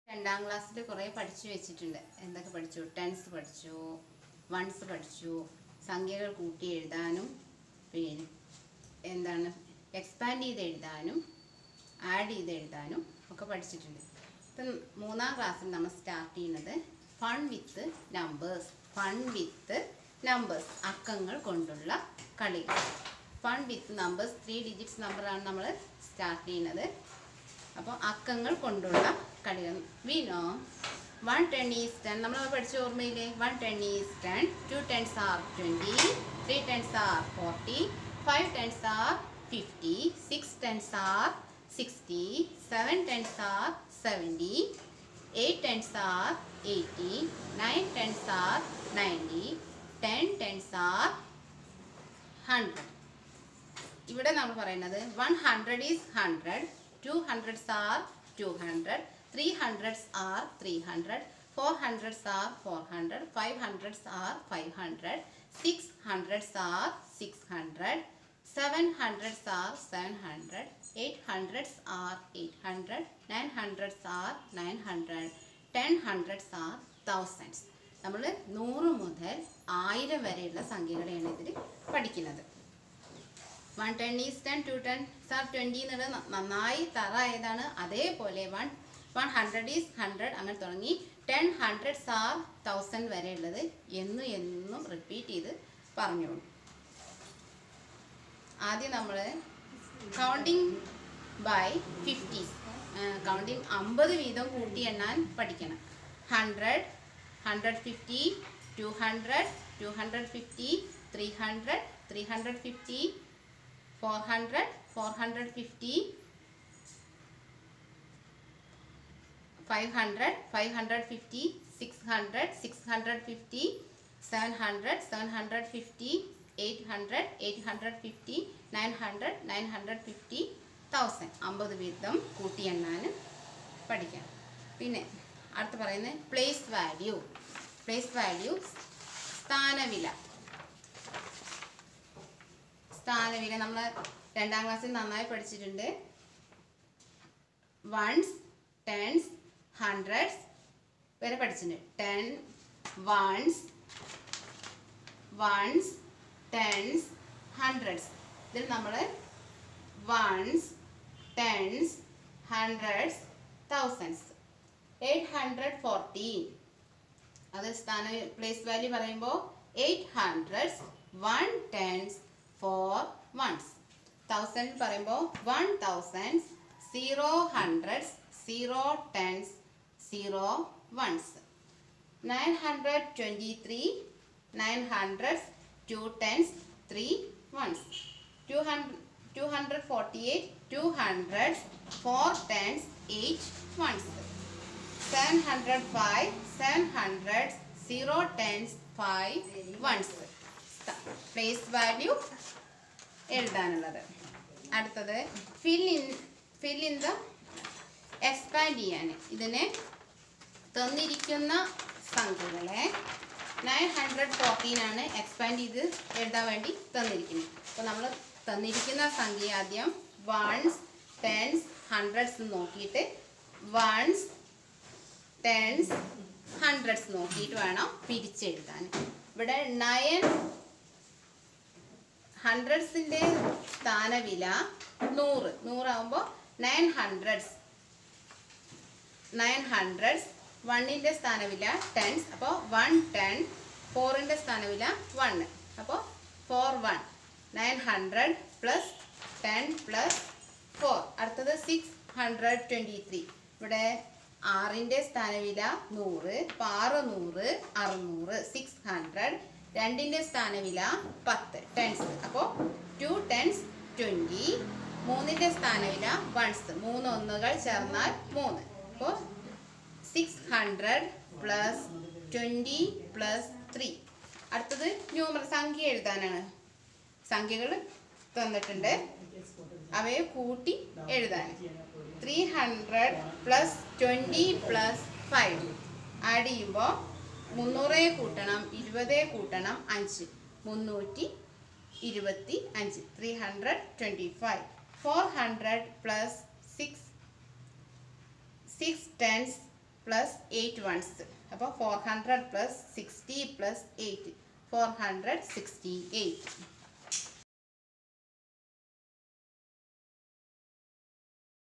രണ്ടാം ക്ലാസ്സിൽ കുറേ പഠിച്ചു വെച്ചിട്ടുണ്ട് എന്തൊക്കെ പഠിച്ചു ടെൻസ് പഠിച്ചു വൺസ് പഠിച്ചു സംഖ്യകൾ കൂട്ടി എഴുതാനും പിന്നെ എന്താണ് എക്സ്പാൻഡ് ചെയ്ത് എഴുതാനും ആഡ് ചെയ്ത് എഴുതാനും ഒക്കെ പഠിച്ചിട്ടുണ്ട് ഇപ്പം മൂന്നാം ക്ലാസ്സിൽ നമ്മൾ സ്റ്റാർട്ട് ചെയ്യുന്നത് fun with numbers fun with numbers അക്കങ്ങൾ കൊണ്ടുള്ള കളികൾ fun with numbers three digits നമ്പറാണ് നമ്മൾ സ്റ്റാർട്ട് ചെയ്യുന്നത് അപ്പോൾ അക്കങ്ങൾ കൊണ്ടുള്ള കളികൾ we know one ten is ten നമ്മൾ പഠിച്ച ഓർമ്മയില്ലേ one ten is ten two tens are twenty three tens are forty five tens are fifty six tens are sixty seven tens are seventy eight tens are eighty nine tens are ninety ten tens R hundred ഇവിടെ നമ്മൾ പറയുന്നത് one hundred is hundred two hundreds are two hundred three hundreds are three hundred four hundreds are four hundred five hundreds are five hundred six hundreds are six hundred seven hundreds are seven hundred eight hundreds are eight hundred nine hundreds are nine hundred ten hundreds are thousands നമ്മൾ നൂറ് മുതൽ ആയിരം വരെയുള്ള സംഖ്യകളെയാണ് ഇതിൽ പഠിക്കുന്നത് one ten is ten two ten sir twenty എന്നുള്ളത് ന- നന്നായി തറായതാണ് അതേപോലെ one one hundred is hundred അങ്ങനെ തുടങ്ങി ടെൻ ഹൺഡ്രഡ് സാർ തൗസൻഡ് വരെ ഉള്ളത് എന്നും എന്നും റിപ്പീറ്റ് ചെയ്ത് പറഞ്ഞോളൂ ആദ്യം നമ്മൾ കൗണ്ടിങ് ബൈ ഫിഫ്റ്റീസ് കൗണ്ടിങ് അമ്പത് വീതം കൂട്ടി എണ്ണാൻ പഠിക്കണം hundred hundred fifty two hundred two hundred fifty three hundred three hundred fifty four hundred four hundred fifty five hundred five hundred fifty six hundred six hundred fifty seven hundred seven hundred fifty eight hundred eight hundred fifty nine hundred nine hundred fifty thousand അമ്പത് വീതം കൂട്ടി എണ്ണാൻ പഠിക്കാം പിന്നെ അടുത്ത് പറയുന്നത് place value place value സ്ഥാനവില സ്ഥാനവില നമ്മൾ രണ്ടാം ക്ലാസ്സിൽ നന്നായി പഠിച്ചിട്ടുണ്ട് വൺസ് ടെൻസ് ഹൺഡ്രഡ്സ് വരെ പഠിച്ചിട്ടുണ്ട് ten ones ones tens hundreds ഇതിൽ നമ്മൾ ones tens hundreds thousands eight hundred fourteen അത് സ്ഥാന പ്ലേസ് വാല്യൂ പറയുമ്പോൾ eight hundreds one tens four ones thousand പറയുമ്പോൾ one thousands zero hundreds zero tens zero ones nine hundred twenty three nine hundreds two tens three ones two hundred two hundred forty eight two hundreds four tens eight ones seven hundred five seven hundred zero tens five once place value എഴുതാനുള്ളത് അടുത്തത് fill in fill in the expand ചെയ്യാൻ ഇതിനെ തന്നിരിക്കുന്ന സംഖ്യകളെ nine hundred fourteen ആണ് expand ചെയ്ത് എഴുതാൻ വേണ്ടി തന്നിരിക്കുന്നത് അപ്പോൾ നമ്മൾ തന്നിരിക്കുന്ന സംഖ്യ ആദ്യം വൺസ് ടെൻസ് ഹൺഡ്രഡ്സ് നോക്കിയിട്ട് വൺസ് ടെൻസ് ഹൺഡ്രഡ്സ് നോക്കിയിട്ട് വേണം പിരിച്ചെഴുതാൻ ഇവിടെ നയൻ ഹൺഡ്രഡ്സിൻ്റെ സ്ഥാനവില നൂറ് നൂറാകുമ്പോൾ നയൻ ഹൺഡ്രഡ്സ് നയൻ ഹൺഡ്രഡ്സ് വണ്ണിൻ്റെ സ്ഥാനവില ടെൻസ് അപ്പോൾ വൺ ടെൻ ഫോറിൻ്റെ സ്ഥാനവില വൺ അപ്പോൾ four one nine hundred plus ten plus four അടുത്തത് സിക്സ് ഹൺഡ്രഡ് ട്വൻറ്റി ത്രീ ഇവിടെ ആറിൻ്റെ സ്ഥാനവില നൂറ് അപ്പോൾ ആറ് നൂറ് അറുന്നൂറ് സിക്സ് ഹൺഡ്രഡ് രണ്ടിൻ്റെ സ്ഥാനവില പത്ത് ടെൻസ് അപ്പോൾ ടു ടെൻസ് ട്വൻറ്റി മൂന്നിൻ്റെ സ്ഥാനവില വൺസ് മൂന്ന് ഒന്നുകൾ ചേർന്നാൽ മൂന്ന് അപ്പോൾ six hundred plus twenty plus three അടുത്തത് ന്യൂമർ സംഖ്യ എഴുതാനാണ് സംഖ്യകൾ തന്നിട്ടുണ്ട് അവയെ കൂട്ടി എഴുതാൻ three hundred plus twenty plus five add ചെയ്യുമ്പോൾ മുന്നൂറേ കൂട്ടണം ഇരുപതേ കൂട്ടണം അഞ്ച് മുന്നൂറ്റി ഇരുപത്തി അഞ്ച് three hundred twenty five four hundred plus six six tens plus eight ones അപ്പോൾ four hundred plus sixty plus eight four hundred sixty eight